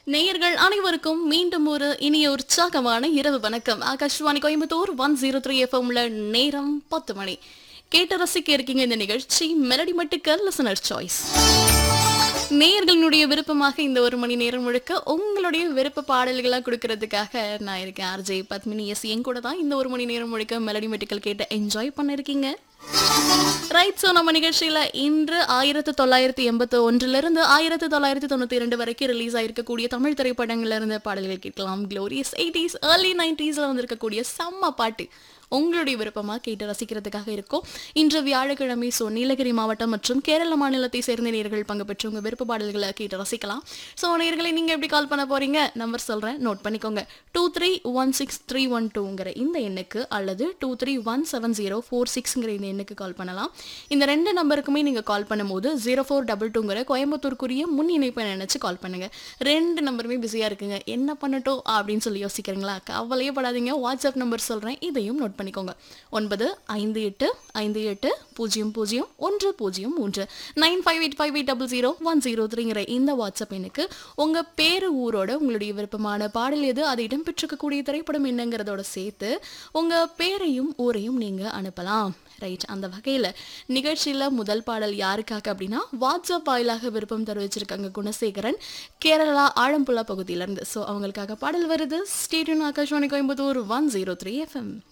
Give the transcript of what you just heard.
நேயர்கள் அனைவருக்கும் மீண்டும் ஒரு இனிய உற்சாகமான இரவு வணக்கம் Akashvani Coimbatore one zero three எஃப்எம்ல நேரம் பத்து மணி கேட்டு ரசிக்க இருக்கீங்க இந்த நிகழ்ச்சி மெலடி மட்டுக்கள் லிசனர் சாய்ஸ் நேயர்களினுடைய விருப்பமாக இந்த ஒரு மணி நேரம் முழுக்க உங்களுடைய விருப்ப பாடல்களாக கொடுக்கறதுக்காக நான் இருக்கேன் ஆர்ஜே பத்மினி எஸ் என் கூட தான் இந்த ஒரு மணி நேரம் முழுக்க மெலடி மெட்டுக்கள் கேட்டு என்ஜாய் பண்ணிருக்கீங்க ரைட் ஸோ நம்ம நிகழ்ச்சியில் இன்று ஆயிரத்தி தொள்ளாயிரத்தி எண்பத்தி ஒன்றிலிருந்து ஆயிரத்தி தொள்ளாயிரத்தி தொண்ணூற்றி இரண்டு வரைக்கும் ரிலீஸ் ஆயிருக்கக்கூடிய தமிழ் திரைப்படங்கள்ல இருந்த பாடல்கள் கேட்கலாம் க்ளோரியஸ் எயிட்டிஸ் ஏர்லி நைன்டிஸில் வந்திருக்கக்கூடிய செம்ம பாட்டு உங்களுடைய விருப்பமாக கேட்டு ரசிக்கிறதுக்காக இருக்கும் இன்று வியாழக்கிழமை ஸோ நீலகிரி மாவட்டம் மற்றும் கேரள மாநிலத்தை சேர்ந்த நேர்கள் பங்கு பெற்று உங்கள் விருப்ப பாடல்களை கேட்டு ரசிக்கலாம் ஸோ நேர்களை நீங்கள் எப்படி கால் பண்ண போறீங்க நம்பர் சொல்கிறேன் நோட் பண்ணிக்கோங்க two three one six three one டூங்கிற இந்த எண்ணுக்கு அல்லது two three one seven zero four சிக்ஸ்ங்கிற இந்த எண்ணுக்கு கால் பண்ணலாம் இந்த ரெண்டு நம்பருக்குமே நீங்கள் கால் பண்ணும்போது ஜீரோ ஃபோர் டபுள் டூங்கிற கோயம்புத்தூருக்குரிய முன் இணைப்பை நினச்சி கால் பண்ணுங்க ரெண்டு நம்பருமே பிஸியாக இருக்குங்க என்ன பண்ணட்டும் அப்படின்னு சொல்லி யோசிக்கிறீங்களா கவலையே படாதீங்க வாட்ஸ்அப் நம்பர் சொல்கிறேன் இதையும் நோட் பண்ணிக்கோங்க ஒன்பது ஐந்து எட்டு ஐந்து எட்டு பூஜ்ஜியம் பூஜ்ஜியம் ஒன்று பூஜ்ஜியம் மூன்று nine five eight five eight double zero one zero த்ரீங்கிற இந்த வாட்ஸ்அப் எண்ணுக்கு உங்கள் பேரு ஊரோட உங்களுடைய விருப்பமான பாடல் எது அது இடம்பெற்றிருக்கக்கூடிய திரைப்படம் என்னங்கிறதோட சேர்த்து உங்கள் பேரையும் ஊரையும் நீங்கள் அனுப்பலாம் ரைட் அந்த வகையில் நிகழ்ச்சியில் முதல் பாடல் யாருக்காக அப்படின்னா வாட்ஸ்அப் வாயிலாக விருப்பம் தெரிவிச்சிருக்காங்க குணசேகரன் கேரளா ஆழம்புழா பகுதியிலேருந்து ஸோ அவங்களுக்காக பாடல் வருது ஸ்டேடியன் Akashvani Coimbatore one zero three FM